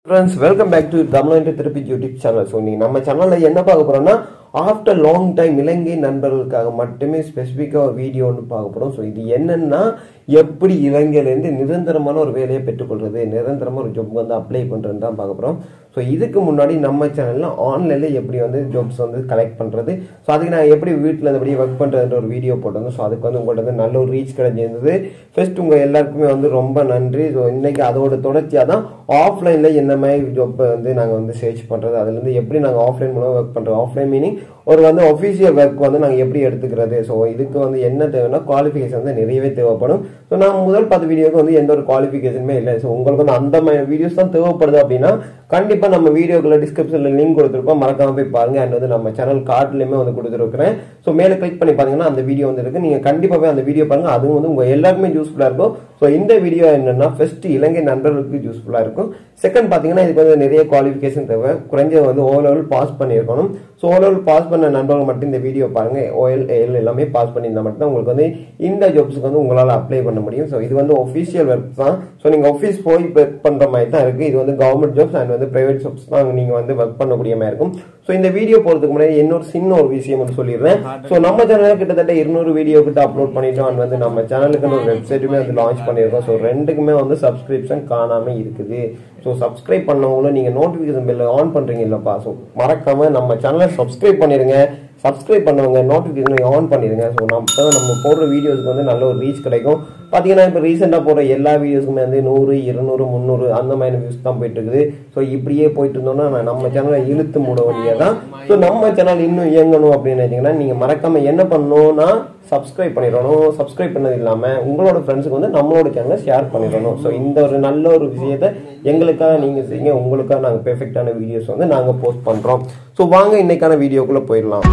friends welcome back to தமிழ்நாட்டு திருப்பி YouTube channel so நீங்கள் நம்ம சேனலில் என்ன பார்க்க போகிறோம்னா ஆஃப்டர் லாங் டைம் இலங்கை நண்பர்களுக்காக மட்டுமே ஸ்பெசிஃபிக்காக ஒரு வீடியோ ஒன்று பார்க்க போகிறோம் ஸோ இது என்னன்னா எப்படி இலங்கையிலேருந்து நிரந்தரமான ஒரு வேலையை பெற்றுக்கொள்றது நிரந்தரமாக ஒரு ஜாப் வந்து அப்ளை பண்ணுறது தான் பார்க்க போகிறோம் ஸோ இதுக்கு முன்னாடி நம்ம சேனலில் ஆன்லைனில் எப்படி வந்து ஜாப்ஸ் வந்து கலெக்ட் பண்ணுறது ஸோ அதுக்கு நான் எப்படி வீட்டில் இருந்தபடி ஒர்க் பண்ணுறதுன்ற ஒரு வீடியோ போட்டிருந்தோம் ஸோ அதுக்கு வந்து உங்கள்கிட்ட வந்து நல்ல ஒரு ரீச் கிடைச்சிருந்தது ஃபர்ஸ்ட் உங்கள் எல்லாருக்குமே வந்து ரொம்ப நன்றி ஸோ இன்னைக்கு அதோட தொடர்ச்சியாக தான் ஆஃப்லைனில் என்ன மாதிரி ஜாப் வந்து நாங்கள் வந்து சர்ச் பண்ணுறது அதுலேருந்து எப்படி நாங்கள் ஆஃப்லைன் மூலம் ஒர்க் பண்ணுறோம் ஆஃப்லைன் மீனிங் ஒரு வந்து ஒஃபிஷியல் ஒர்க் வந்து நாங்கள் எப்படி எடுத்துக்கிறது ஸோ இதுக்கு வந்து என்ன தேவைன்னா குவாலிஃபிகேஷன் வந்து நிறையவே தேவைப்படும் ஸோ நான் முதல் பத்து வீடியோக்கு வந்து எந்த ஒரு குவாலிஃபிகேஷனுமே இல்லை ஸோ உங்களுக்கு வந்து அந்த மாதிரி வீடியோஸ் தான் தேவைப்படுது அப்படின்னா கண்டிப்பாக நம்ம வீடியோக்குள்ள டிஸ்கிரிப்ஷனில் லிங்க் கொடுத்துருப்போம் மறக்காம போய் பாருங்க அண்ட் வந்து நம்ம சேனல் கார்ட்லையுமே வந்து கொடுத்துருக்கிறேன் ஸோ மேலே கிளிக் பண்ணி பார்த்தீங்கன்னா அந்த வீடியோ வந்து இருக்கு நீங்கள் கண்டிப்பாக போய் அந்த வீடியோ பாருங்க அதுவும் வந்து உங்கள் எல்லாருக்குமே யூஸ்ஃபுல்லாக இருக்கும் ஸோ இந்த வீடியோ என்னன்னா ஃபர்ஸ்ட் இலங்கை நண்பர்களுக்கு யூஸ்ஃபுல்லாக இருக்கும் செகண்ட் பார்த்தீங்கன்னா இதுக்கு வந்து நிறைய குவாலிஃபிகேஷன் தேவை குறைஞ்சது வந்து ஓ லெவல் பாஸ் பண்ணியிருக்கணும் ஸோ ஓ லெவல் பாஸ் பண்ண நண்பர்கள் மட்டும் இந்த வீடியோ பாருங்க ஓஎல் ஏஎல் எல்லாமே பாஸ் பண்ணியிருந்தா மட்டும் தான் உங்களுக்கு வந்து இந்த ஜாப்ஸுக்கு வந்து உங்களால் அப்ளை பண்ண முடியும் ஸோ இது வந்து ஒஃபிஷியல் ஒர்க் தான் ஸோ நீங்கள் ஆஃபீஸ் போய் ஒர்க் பண்ணுற மாதிரி தான் இருக்குது இது வந்து கவர்மெண்ட் ஜாப்ஸ் அண்ட் வந்து பிரைவேட் ஜாப்ஸ் தான் நீங்கள் வந்து ஒர்க் பண்ணக்கூடிய மாதிரி இருக்கும் ஸோ இந்த வீடியோ போகிறதுக்கு முன்னாடி இன்னொரு சின்ன ஒரு விஷயம் வந்து சொல்லிடுறேன் ஸோ நம்ம சேனலில் கிட்டத்தட்ட இருநூறு வீடியோ கிட்ட அப்லோட் பண்ணிட்டோம் அண்ட் வந்து நம்ம சேனலுக்கு ஒரு வெப்சைட்டுமே வந்து லான்ச் பண்ணியிருக்கோம் ஸோ ரெண்டுக்குமே வந்து சப்ஸ்கிரிப்ஷன் காணாமல் இருக்குது ஸோ சப்ஸ்கிரைப் பண்ணவங்களும் நீங்கள் நோட்டிஃபிகேஷன் பில்ல ஆன் பண்ணுறீங்க இல்லைப்பா ஸோ மறக்காம நம்ம சேனலை சப்ஸ்கிரைப் பண்ணிடுங்க சப்ஸ்கிரைப் பண்ணவங்க நோட்டிஃபிகேஷன் ஆன் பண்ணிடுங்க ஸோ நம்ம நம்ம போடுற வீடியோஸ்க்கு வந்து நல்ல ஒரு ரீச் கிடைக்கும் பார்த்தீங்கன்னா இப்போ ரீசெண்டாக போடுற எல்லா வீடியோஸ்க்குமே வந்து நூறு இருநூறு முந்நூறு அந்த மாதிரி வியூஸ் தான் போயிட்டு இருக்குது ஸோ இப்படியே போயிட்டு இருந்தோம்னா நான் நம்ம சேனலை இழுத்து மூட வேண்டியது தான் ஸோ நம்ம சேனல் இன்னும் இயங்கணும் அப்படின்னு நினைச்சீங்கன்னா நீங்கள் மறக்காம என்ன பண்ணணும்னா சப்ஸ்கிரைப் பண்ணிடணும் சப்ஸ்கிரைப் பண்ணது இல்லாமல் உங்களோட ஃப்ரெண்ட்ஸுக்கு வந்து நம்மளோட சேனலை ஷேர் பண்ணிடணும் ஸோ இந்த ஒரு நல்ல ஒரு விஷயத்தை எங்களுக்காக நீங்கள் செய்யுங்க உங்களுக்காக நாங்கள் பெர்ஃபெக்டான வீடியோஸ் வந்து நாங்கள் போஸ்ட் பண்ணுறோம் ஸோ வாங்க இன்னைக்கான வீடியோக்குள்ளே போயிடலாம்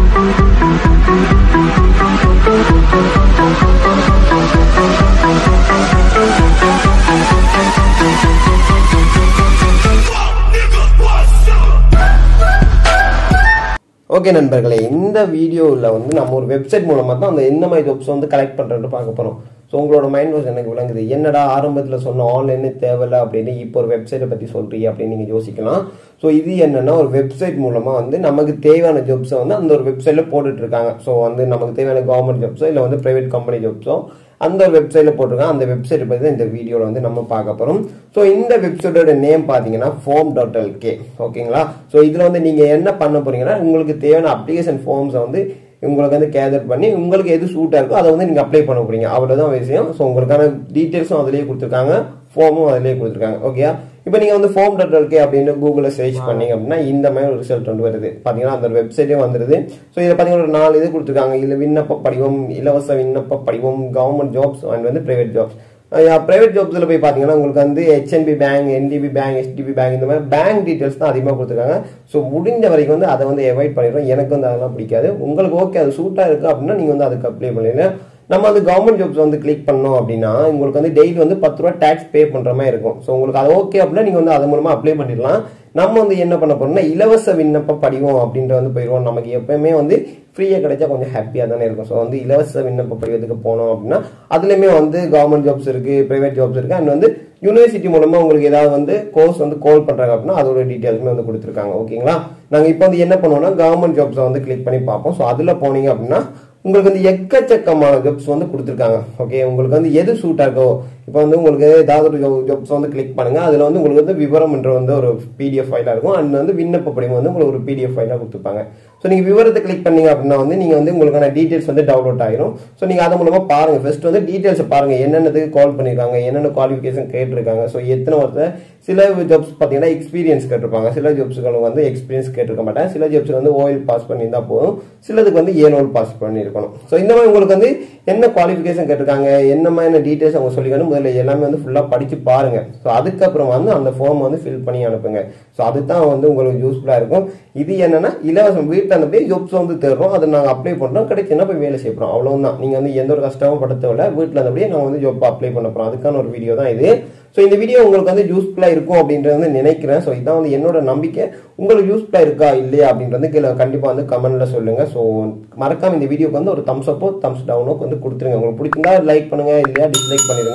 ஓகே நண்பர்களே இந்த வீடியோவில் வந்து நம்ம ஒரு வெப்சைட் மூலமாக தான் அந்த என்ன மாதிரி ஜாப்ஸ் வந்து கலெக்ட் பண்ணுறது பார்க்க போகிறோம் ஸோ உங்களோட மைண்ட் வாஷ் எனக்கு விளங்குது என்னடா ஆரம்பத்தில் சொன்ன ஆன்லைனே தேவையில்ல அப்படின்னு இப்போ ஒரு வெப்சைட்டை பற்றி சொல்கிறீங்க அப்படின்னு நீங்கள் யோசிக்கலாம் ஸோ இது என்னன்னா ஒரு வெப்சைட் மூலமாக வந்து நமக்கு தேவையான ஜாப்ஸை வந்து அந்த ஒரு வெப்சைட்டில் போட்டுட்டு இருக்காங்க ஸோ வந்து நமக்கு தேவையான கவர்மெண்ட் ஜாப்ஸோ இல்லை வந்து ப்ரைவேட் கம்பெனி ஜாப்ஸோ அந்த வெப்சைட்டில் போட்டிருக்காங்க அந்த வெப்சைட் பற்றி தான் இந்த வீடியோவில் வந்து நம்ம பார்க்க போகிறோம் ஸோ இந்த வெப்சைட்டோட நேம் பார்த்தீங்கன்னா ஃபோம் டாட் எல்கே ஓகேங்களா ஸோ இதில் வந்து நீங்கள் என்ன பண்ண போறீங்கன்னா உங்களுக்கு தேவையான அப்ளிகேஷன் ஃபார்ம்ஸை வந்து உங்களுக்கு வந்து கேதர் பண்ணி உங்களுக்கு எது சூட்டாக இருக்கோ அதை வந்து நீங்கள் அப்ளை பண்ண போறீங்க அவ்வளோதான் விஷயம் ஸோ உங்களுக்கான டீட்டெயில்ஸும் அதிலேயே கொடுத்துருக்காங்க ஃபார்மும் அதிலேயே கொடுத்துருக்காங்க ஓகே இப்போ நீங்கள் வந்து ஃபார்ம் டாட் எல்கே அப்படின்னு கூகுளில் சர்ச் பண்ணீங்க அப்படின்னா இந்த மாதிரி ஒரு ரிசல்ட் வந்து வருது பார்த்தீங்கன்னா அந்த வெப்சைட்டே வந்துருது ஸோ இதில் பார்த்தீங்கன்னா ஒரு நாலு இது கொடுத்துருக்காங்க இதில் விண்ணப்ப படிவம் இலவச விண்ணப்ப படிவம் கவர்மெண்ட் ஜாப்ஸ் அண்ட் வந்து பிரைவேட் ஜாப்ஸ் பிரைவேட் ஜாப்ஸில் போய் பார்த்தீங்கன்னா உங்களுக்கு வந்து HNB bank NDB bank HDB bank இந்த மாதிரி பேங்க் டீட்டெயில்ஸ் தான் அதிகமாக கொடுத்துருக்காங்க ஸோ முடிஞ்ச வரைக்கும் வந்து அதை வந்து அவாய்ட் பண்ணிடுறோம் எனக்கு வந்து அதெல்லாம் பிடிக்காது உங்களுக்கு ஓகே அது சூட்டாக இருக்குது அப்படின்னா நீங்கள் வந்து அதுக்கு அப்ளை பண்ணிடுங்க நம்ம வந்து கவர்மெண்ட் ஜாப்ஸ் வந்து கிளிக் பண்ணோம் அப்படின்னா உங்களுக்கு வந்து டெய்லி வந்து பத்து ரூபா டேக்ஸ் பே பண்ணுற மாதிரி இருக்கும் ஸோ உங்களுக்கு அது ஓகே அப்படின்னா நீங்கள் வந்து அது மூலமாக அப்ளை பண்ணிடலாம் நம்ம வந்து என்ன பண்ண போறோம்னா இலவச விண்ணப்ப படிவம் அப்படின்ற வந்து போயிடுவோம் நமக்கு எப்பயுமே வந்து ஃப்ரீயாக கிடைச்சா கொஞ்சம் ஹாப்பியாக தானே இருக்கும் ஸோ வந்து இலவச விண்ணப்ப படிவத்துக்கு போனோம் அப்படின்னா அதுலேயுமே வந்து கவர்மெண்ட் ஜாப்ஸ் இருக்குது ப்ரைவேட் ஜாப்ஸ் இருக்குது அண்ட் வந்து யூனிவர்சிட்டி மூலமாக உங்களுக்கு ஏதாவது வந்து கோர்ஸ் வந்து கால் பண்ணுறாங்க அப்படின்னா அதோட டீட்டெயில்ஸுமே வந்து கொடுத்துருக்காங்க ஓகேங்களா நாங்கள் இப்போ வந்து என்ன பண்ணுவோம்னா கவர்மெண்ட் ஜாப்ஸை வந்து கிளிக் பண்ணி பார்ப்போம் ஸோ அதில் போனீங்க அப்படின்னா உங்களுக்கு வந்து எக்கச்சக்கமான ஜாப்ஸ் வந்து கொடுத்துருக்காங்க ஓகே உங்களுக்கு வந்து எது சூட்டாக இருக்கோ இப்போ வந்து உங்களுக்கு ஏதாவது ஒரு ஜாப்ஸ் வந்து கிளிக் பண்ணுங்க அதில் வந்து உங்களுக்கு வந்து விவரம்ன்ற வந்து ஒரு பிடிஎஃப் ஃபைலாக இருக்கும் அண்ட் வந்து விண்ணப்ப படிவம் வந்து உங்களுக்கு ஒரு பிடிஎஃப் ஃபைலாக கொடுத்துருப்பாங்க ஸோ நீங்கள் விவரத்தை கிளிக் பண்ணீங்க அப்படின்னா வந்து நீங்கள் வந்து உங்களுக்கான டீட்டெயில்ஸ் வந்து டவுன்லோட் ஆகிரும் ஸோ நீங்கள் அது மூலமாக பாருங்கள் ஃபர்ஸ்ட் வந்து டீட்டெயில்ஸை பாருங்கள் என்னென்னதுக்கு கால் பண்ணியிருக்காங்க என்னென்ன குவாலிஃபிகேஷன் கேட்டிருக்காங்க ஸோ எத்தனை வருஷம் சில ஜாப்ஸ் பார்த்தீங்கன்னா எக்ஸ்பீரியன்ஸ் கேட்டிருப்பாங்க சில ஜாப்ஸுகளுக்கு வந்து எக்ஸ்பீரியன்ஸ் கேட்டிருக்க மாட்டாங்க சில ஜாப்ஸுக்கு வந்து ஓயில் பாஸ் பண்ணியிருந்தா போதும் சிலதுக்கு வந்து ஏனோல் பாஸ் பண்ணியிருக்கணும் ஸோ இந்த மாதிரி உங்களுக்கு வந்து என்ன குவாலிஃபிகேஷன் கேட்டிருக்காங்க என்ன மாதிரி டீட்டெயில்ஸ் அவங்க சொல்லிக்கணும் முதல்ல எல்லாமே வந்து ஃபுல்லாக படித்து பாருங்க ஸோ அதுக்கப்புறம் வந்து அந்த ஃபார்ம் வந்து ஃபில் பண்ணி அனுப்புங்க ஸோ அதுதான் வந்து உங்களுக்கு யூஸ்ஃபுல்லாக இருக்கும் இது என்னன்னா இலவசம் வீட்டில் அனுப்பி ஜாப்ஸ் வந்து தேடுறோம் அதை நாங்கள் அப்ளை பண்ணுறோம் கிடைச்சுன்னா போய் வேலை செய்யறோம் அவ்வளவுதான் நீங்கள் வந்து எந்த ஒரு கஷ்டமும் பட தேவையில்ல வீட்டில் இருந்தபடியே நாங்கள் வந்து ஜாப் அப்ளை பண்ண போகிறோம் அதுக்கான ஒரு வீடியோ தான் இது ஸோ இந்த வீடியோ உங்களுக்கு வந்து யூஸ்ஃபுல்லாக இருக்கும் அப்படின்றது வந்து நினைக்கிறேன் ஸோ இதான் வந்து என்னோட நம்பிக்கை உங்களுக்கு யூஸ்ஃபுல்லாக இருக்கா இல்லையா அப்படின்றது கீழே கண்டிப்பாக வந்து கமெண்ட்ல சொல்லுங்க ஸோ மறக்காம இந்த வீடியோக்கு வந்து ஒரு தம்ஸ் அப்போ தம்ஸ் டவுனோ வந்து கொடுத்துருங்க உங்களுக்கு பிடிச்சிருந்தா லைக் பண்ணுங்க இல்லையா டிஸ்லைக் பண்ணிடுங்க ஸோ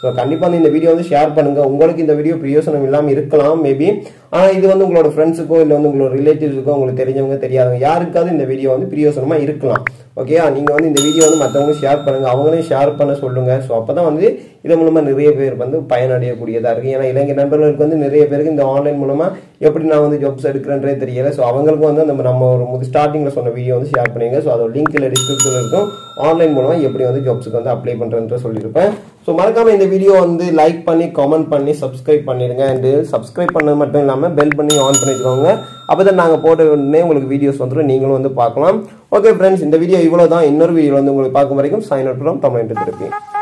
ஸோ கண்டிப்பாக வந்து இந்த வீடியோ வந்து ஷேர் பண்ணுங்க உங்களுக்கு இந்த வீடியோ பிரயோசனம் இல்லாமல் இருக்கலாம் மேபி ஆனால் இது வந்து உங்களோட ஃப்ரெண்ட்ஸுக்கோ இல்லை வந்து உங்களோட ரிலேட்டிவ்ஸுக்கோ உங்களுக்கு தெரிஞ்சவங்க தெரியாதவங்க யாருக்காவது இந்த வீடியோ வந்து பிரயோசனமா இருக்கலாம் ஓகே நீங்க வந்து இந்த வீடியோ வந்து மற்றவங்களும் ஷேர் பண்ணுங்க அவங்களையும் ஷேர் பண்ண சொல்லுங்க ஸோ அப்பதான் வந்து இதன் மூலமா நிறைய பேர் வந்து பயனடையக்கூடியதா இருக்கு ஏன்னா இளைஞர் நண்பர்களுக்கு வந்து நிறைய பேருக்கு இந்த ஆன்லைன் மூலமா எப்படி நான் வந்து ஜாப்ஸ் எடுக்கிறேன்றே தெரியல ஸோ அவங்களுக்கு வந்து நம்ம நம்ம ஒரு முது ஸ்டார்டிங்ல சொன்ன வீடியோ வந்து ஷேர் பண்ணுங்க ஸோ அதோட லிங்க் இல்லை டிஸ்கிரிப்ஷன் இருக்கும் ஆன்லைன் மூலமா எப்படி வந்து ஜாப்ஸுக்கு வந்து அப்ளை பண்றேன்ற சொல்லியிருப்பேன் ஸோ மறக்காம இந்த வீடியோ வந்து லைக் பண்ணி கமெண்ட் பண்ணி சப்ஸ்கிரைப் பண்ணிடுங்க அண்ட் சப்ஸ்கிரைப் பண்ணது மட்டும் இல்லாமல் பெல் பண்ணி ஆன் பண்ணி வச்சுக்கோங்க அப்போ தான் நாங்கள் போட்ட உடனே உங்களுக்கு வீடியோஸ் வந்துடும் நீங்களும் வந்து பார்க்கலாம் ஓகே ஃப்ரெண்ட்ஸ் இந்த வீடியோ இவ்வளோ தான் இன்னொரு வீடியோ வந்து உங்களுக்கு பார்க்கும் வரைக்கும் சைன் அவுட் ஃப்ரம் தமிழ் திருப்பி